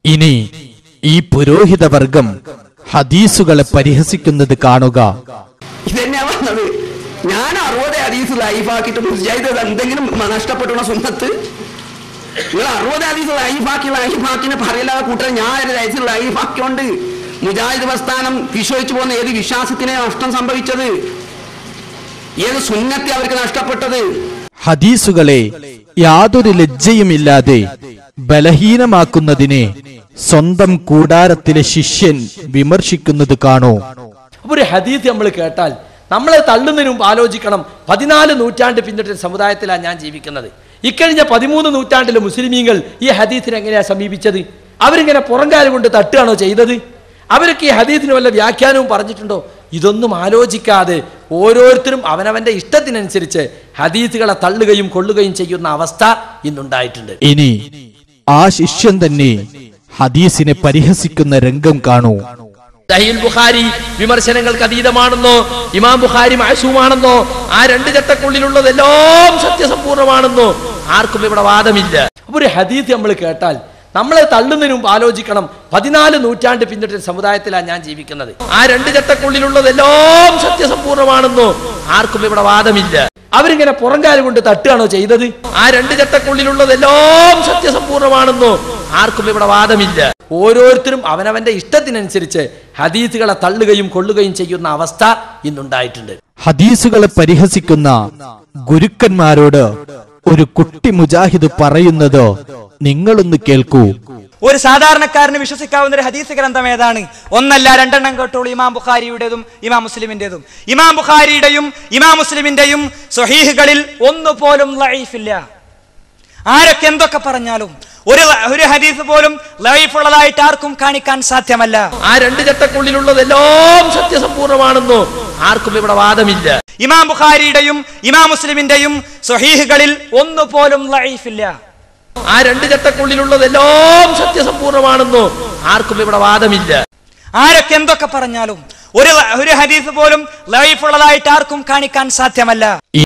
ഇനി ഈ പുരോഹിത വർഗം ഹദീസുകളെ പരിഹസിക്കുന്നത് കാണുക ഇതന്നെയാ പറഞ്ഞത് ഞാൻ അറുപത് ഹദീസ് ലൈഫാക്കിയിട്ട് മുജാഹിദ് അത് എന്തെങ്കിലും നഷ്ടപ്പെട്ടുള്ള സ്വന്തത്ത് നിങ്ങൾ അറുപത് ഹദീസ് ലൈഫാക്കി ലൈഫാക്കിന് പറയില്ലാതെ കൂട്ടർ ഞാൻ ഒരു ഹദീസ് ലൈഫാക്കിയോണ്ട് മുജാഹിദ് പ്രസ്ഥാനം വിശ്വസിച്ചു പോകുന്ന ഏത് വിശ്വാസത്തിനെ നഷ്ടം സംഭവിച്ചത് ഏത് സുന്നത്തെ അവർക്ക് നഷ്ടപ്പെട്ടത് ഹദീസുകളെ യാതൊരു ലജ്ജയുമില്ലാതെ ബലഹീനമാക്കുന്നതിനെ സ്വന്തം കൂടാരത്തിലെ ശിഷ്യൻ വിമർശിക്കുന്നത് കാണൂ അപ്പൊ ഒരു ഹദീത്ത് നമ്മൾ കേട്ടാൽ നമ്മളെ തള്ളുന്നതിന് മുമ്പ് ആലോചിക്കണം പതിനാല് നൂറ്റാണ്ട് പിന്നിട്ട സമുദായത്തിലാണ് ഞാൻ ജീവിക്കുന്നത് ഇക്കഴിഞ്ഞ പതിമൂന്ന് നൂറ്റാണ്ടിലെ മുസ്ലിമീങ്ങൾ ഈ ഹദീത്തിനെ എങ്ങനെയാണ് സമീപിച്ചത് അവരിങ്ങനെ പുറംകാലം കൊണ്ട് തട്ടുകയാണോ ചെയ്തത് അവരൊക്കെ ഈ ഹദീത്തിന് വല്ല വ്യാഖ്യാനവും പറഞ്ഞിട്ടുണ്ടോ ഇതൊന്നും ആലോചിക്കാതെ ഓരോരുത്തരും അവനവന്റെ ഇഷ്ടത്തിനനുസരിച്ച് ഹദീത്തുകളെ തള്ളുകയും കൊള്ളുകയും ചെയ്യുന്ന അവസ്ഥ ഇന്നുണ്ടായിട്ടുണ്ട് ഇനി ആ ശിഷ്യൻ തന്നെ ഹദീസിനെ പരിഹസിക്കുന്ന രംഗം കാണൂ സഹീൽ ബുഖാരി വിമർശനങ്ങൾക്ക് അതീതമാണെന്നോ ഇമാം ബുഖാരി മാസൂമാണെന്നോ ആ രണ്ട് ചട്ടക്കുള്ളിലുള്ളതെല്ലാം സത്യസമ്പൂർണ്ണമാണെന്നോ ആർക്കും ഇവിടെ വാദമില്ല അപ്പൊ ഒരു ഹദീത്ത് നമ്മൾ കേട്ടാൽ നമ്മളെ തള്ളുന്നതിന് മുമ്പ് ആലോചിക്കണം പതിനാല് നൂറ്റാണ്ട് പിന്നിട്ട സമുദായത്തിലാണ് ഞാൻ ജീവിക്കുന്നത് ആ രണ്ട് ചട്ടക്കുള്ളിലുള്ളതെല്ലാം സത്യസമ്പൂർണ്ണമാണെന്നോ ആർക്കും ഇവിടെ വാദമില്ല അവരിങ്ങനെ പുറംകാലം കൊണ്ട് തട്ടുകയാണോ ചെയ്തത് ആ രണ്ട് ചട്ടക്കുള്ളിലുള്ളതെല്ലാം സത്യസമ്പൂർണ്ണമാണെന്നോ ആർക്കും ഇവിടെ വാദമില്ല ഓരോരുത്തരും അവനവന്റെ ഇഷ്ടത്തിനനുസരിച്ച് ഹദീസുകളെ തള്ളുകയും കൊള്ളുകയും ചെയ്യുന്ന അവസ്ഥ ഇന്നുണ്ടായിട്ടുണ്ട് ഹദീസുകളെ പരിഹസിക്കുന്ന ഗുരുക്കന്മാരോട് ഒരു കുട്ടി മുജാഹിദ് പറയുന്നത് നിങ്ങളൊന്ന് കേൾക്കൂ ഒരു സാധാരണക്കാരന് വിശ്വസിക്കാവുന്ന ഒരു ഹദീസ് ഗ്രന്ഥം ഏതാണ് ഒന്നല്ല രണ്ടെണ്ണം കേട്ടോളൂ ഇമാം ബുഖാരിയുടേതും ഇമാം മുസ്ലിമിന്റേതും ഇമാം ബുഖാരിയുടെയും ഇമാം മുസ്ലിമിന്റെയും സ്വഹീഹുകളിൽ ഒന്നുപോലും ലൈഫില്ല ആരൊക്കെ എന്തൊക്കെ പറഞ്ഞാലും ഒരു ഒരു ഹദീസ് പോലും ലൈഫ് ഉള്ളതായിട്ട് ആർക്കും കാണിക്കാൻ സാധ്യമല്ല ആ രണ്ട് ചട്ടക്കുള്ളിലുള്ളതെല്ലാം സത്യസമ്പൂർണ്ണമാണെന്നോ ആർക്കും ഇവിടെ വാദമില്ല ഇമാം ബുഖാരിയുടെയും ഇമാം മുസ്ലിമിന്റെയും സ്വഹീഹുകളിൽ ഒന്നുപോലും ലൈഫില്ല ആ രണ്ട് ചട്ടക്കുള്ളിലുള്ളതെല്ലാം സത്യസമ്പൂർണ്ണമാണെന്നോ ആർക്കും ഇവിടെ വാദമില്ല ആരൊക്കെ എന്തൊക്കെ പറഞ്ഞാലും ഒരു ഒരു ഹദീസ് പോലും ലൈഫ് ഉള്ളതായിട്ട് ആർക്കും കാണിക്കാൻ സാധ്യമല്ല